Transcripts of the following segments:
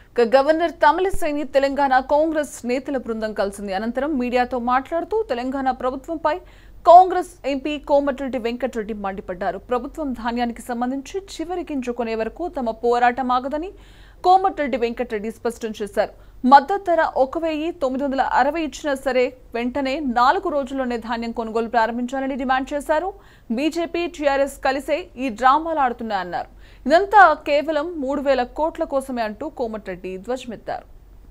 ఇక గవర్నర్ తమిళిసైని తెలంగాణ కాంగ్రెస్ నేతల బృందం కలిసింది అనంతరం మీడియాతో మాట్లాడుతూ తెలంగాణ ప్రభుత్వంపై కాంగ్రెస్ ఎంపీ కోమటిరెడ్డి వెంకటరెడ్డి మండిపడ్డారు ప్రభుత్వం ధాన్యానికి సంబంధించి చివరి గింజుకునే వరకు తమ పోరాటం ఆగదని కోమటిరెడ్డి వెంకటరెడ్డి స్పష్టం చేశారు మద్దతు ధర ఒక వెయ్యి తొమ్మిది వందల అరవై ఇచ్చినా సరే వెంటనే నాలుగు రోజుల్లోనే ధాన్యం కొనుగోలు ప్రారంభించాలని డిమాండ్ చేశారు బీజేపీ టీఆర్ఎస్ కలిసే ఈ డ్రామాలు ఆడుతున్నాయన్నారు ఇదంతా కేవలం మూడు వేల కోట్ల కోసమే అంటూ కోమటిరెడ్డి ధ్వజమెత్తారు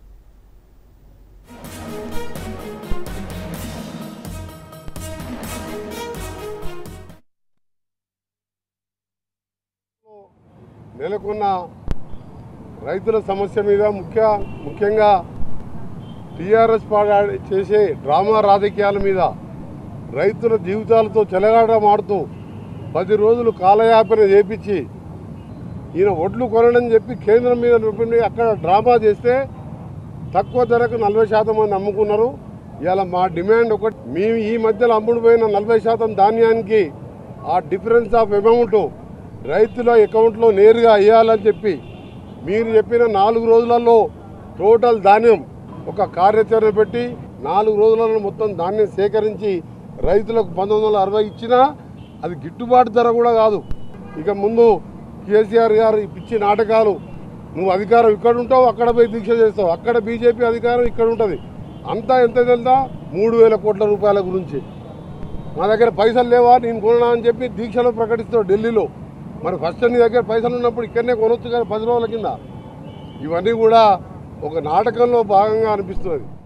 నెలకొన్న రైతుల సమస్య మీద ముఖ్య ముఖ్యంగా టీఆర్ఎస్ పార్టీ చేసే డ్రామా రాజకీయాల మీద రైతుల జీవితాలతో చెలగాటమాడుతూ పది రోజులు కాలయాపన చేపించి ఈయన ఒడ్లు కొనడని చెప్పి కేంద్రం మీద నిలబడి అక్కడ డ్రామా చేస్తే తక్కువ ధరకు నలభై శాతం మంది అమ్ముకున్నారు ఇవాళ మా డిమాండ్ ఒకటి మేము ఈ మధ్యలో అమ్ముడుపోయిన నలభై శాతం ధాన్యానికి ఆ డిఫరెన్స్ ఆఫ్ అమౌంట్ రైతుల అకౌంట్లో నేరుగా వేయాలని చెప్పి మీరు చెప్పిన నాలుగు రోజులలో టోటల్ ధాన్యం ఒక కార్యాచరణ పెట్టి నాలుగు రోజులలో మొత్తం ధాన్యం సేకరించి రైతులకు పంతొమ్మిది వందల అరవై ఇచ్చినా అది గిట్టుబాటు ధర కూడా కాదు ఇక ముందు కేసీఆర్ గారు ఈ పిచ్చి నాటకాలు నువ్వు అధికారం ఇక్కడ ఉంటావు అక్కడ పోయి దీక్ష చేస్తావు అక్కడ బీజేపీ అధికారం ఇక్కడ ఉంటుంది అంతా ఎంత తెలుసా మూడు వేల కోట్ల రూపాయల గురించి మా దగ్గర పైసలు లేవా నేను కొనడా అని చెప్పి దీక్షలో ప్రకటిస్తావు ఢిల్లీలో మరి ఫస్ట్ నీ దగ్గర పైసలు ఉన్నప్పుడు ఇక్కడనే కొనొచ్చు కానీ పది రోజుల కింద ఇవన్నీ కూడా ఒక నాటకంలో భాగంగా అనిపిస్తున్నది